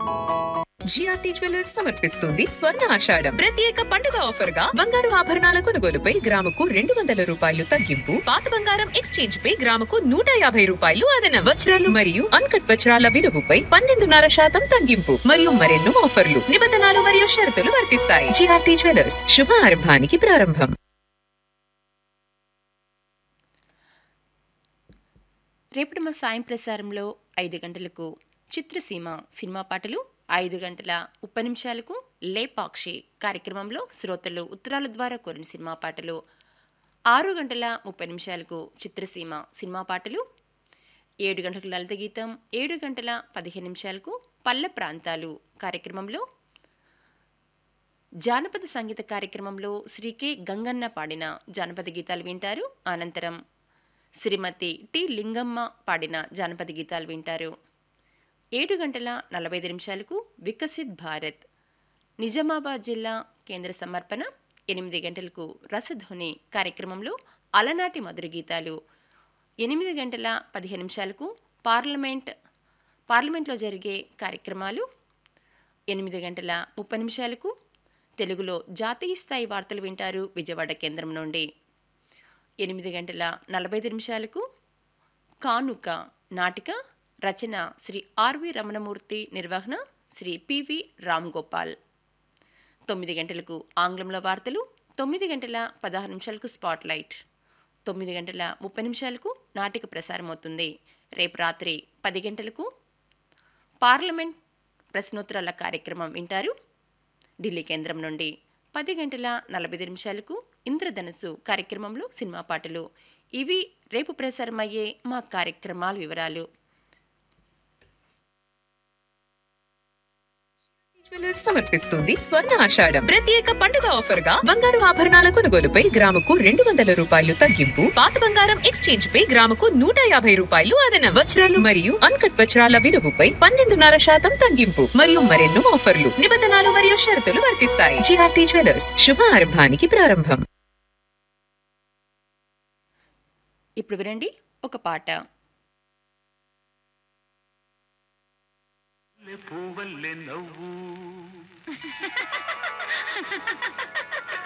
GRT jewellers సమర్పిస్తుంది స్వర్ణ ఆషాఢం ప్రత్యేక పండుగ ఆఫర్ గా బంగారు ఆభరణాల కొనుగోలుపై గ్రాముకు రెండు వందల రూపాయలు తగ్గింపు పాత బంగారం ఎక్స్చేంజ్ పై గ్రాముకు నూట యాభై రూపాయలు అదనం వజ్రాలు మరియు అన్కట్ వజ్రాల విలువపై పన్నెండున్నర శాతం తగ్గింపు మరియు మరెన్నో ఆఫర్లు నిబంధనలు మరియు షరతులు వర్తిస్తాయి జిఆర్టీ జ్యువెలర్స్ శుభ ఆరంభానికి ప్రారంభం రేపటి మా సాయం ప్రసారంలో ఐదు గంటలకు చిత్రసీమ సినిమా పాటలు ఐదు గంటల ముప్పై నిమిషాలకు లేపాక్షి కార్యక్రమంలో శ్రోతలు ఉత్తరాల ద్వారా కోరిన సినిమా పాటలు ఆరు గంటల ముప్పై నిమిషాలకు చిత్రసీమ సినిమా పాటలు ఏడు గంటలకు లలిత గీతం ఏడు గంటల పదిహేను నిమిషాలకు పల్లె ప్రాంతాలు కార్యక్రమంలో జానపద సంగీత కార్యక్రమంలో శ్రీ కె గంగన్న పాడిన జానపద గీతాలు వింటారు అనంతరం శ్రీమతి టి లింగమ్మ పాడిన జానపద గీతాలు వింటారు ఏడు గంటల నలభై ఐదు నిమిషాలకు వికసిత్ భారత్ నిజామాబాద్ జిల్లా కేంద్ర సమర్పణ ఎనిమిది గంటలకు రసధ్వని కార్యక్రమంలో అలనాటి మధుర గీతాలు ఎనిమిది గంటల పదిహేను నిమిషాలకు పార్లమెంట్ పార్లమెంట్లో జరిగే కార్యక్రమాలు ఎనిమిది గంటల ముప్పై నిమిషాలకు తెలుగులో జాతీయ స్థాయి వార్తలు వింటారు విజయవాడ కేంద్రం నుండి ఎనిమిది గంటల నలభై ఐదు నిమిషాలకు కానుక నాటిక రచన శ్రీ ఆర్వి రమణమూర్తి నిర్వహణ శ్రీ పివి రామ్ గోపాల్ తొమ్మిది గంటలకు ఆంగ్లంలో వార్తలు తొమ్మిది గంటల పదహారు నిమిషాలకు స్పాట్ లైట్ తొమ్మిది గంటల ముప్పై నిమిషాలకు నాటిక ప్రసారం అవుతుంది రేపు రాత్రి పది గంటలకు పార్లమెంట్ ప్రశ్నోత్తరాల కార్యక్రమం వింటారు ఢిల్లీ కేంద్రం నుండి పది గంటల నలభై ఐదు నిమిషాలకు ఇంద్రధనుసు కార్యక్రమంలో సినిమా పాటలు ఇవి రేపు ప్రసారమయ్యే మా కార్యక్రమాల వివరాలు జ్యువెలర్స్ సమర్పిస్తుంది స్వర్ణ ఆషాఢం ప్రత్యేక పండుగ ఆఫర్ గా బంగారు ఆభరణాల కొనుగోలుపై గ్రాముకు రెండు వందల రూపాయలు తగ్గింపు పాత బంగారం ఎక్స్చేంజ్ పై గ్రాముకు నూట యాభై రూపాయలు అదనం వజ్రాలు మరియు అన్కట్ వజ్రాల విలువపై పన్నెండున్నర శాతం తగ్గింపు మరియు మరెన్నో ఆఫర్లు నిబంధనలు మరియు షరతులు వర్తిస్తాయి జిఆర్టీ జ్యువెలర్స్ శుభ ఆరంభానికి ప్రారంభం ఇప్పుడు వినండి ఒక పాట పూవల్లె నవ్వు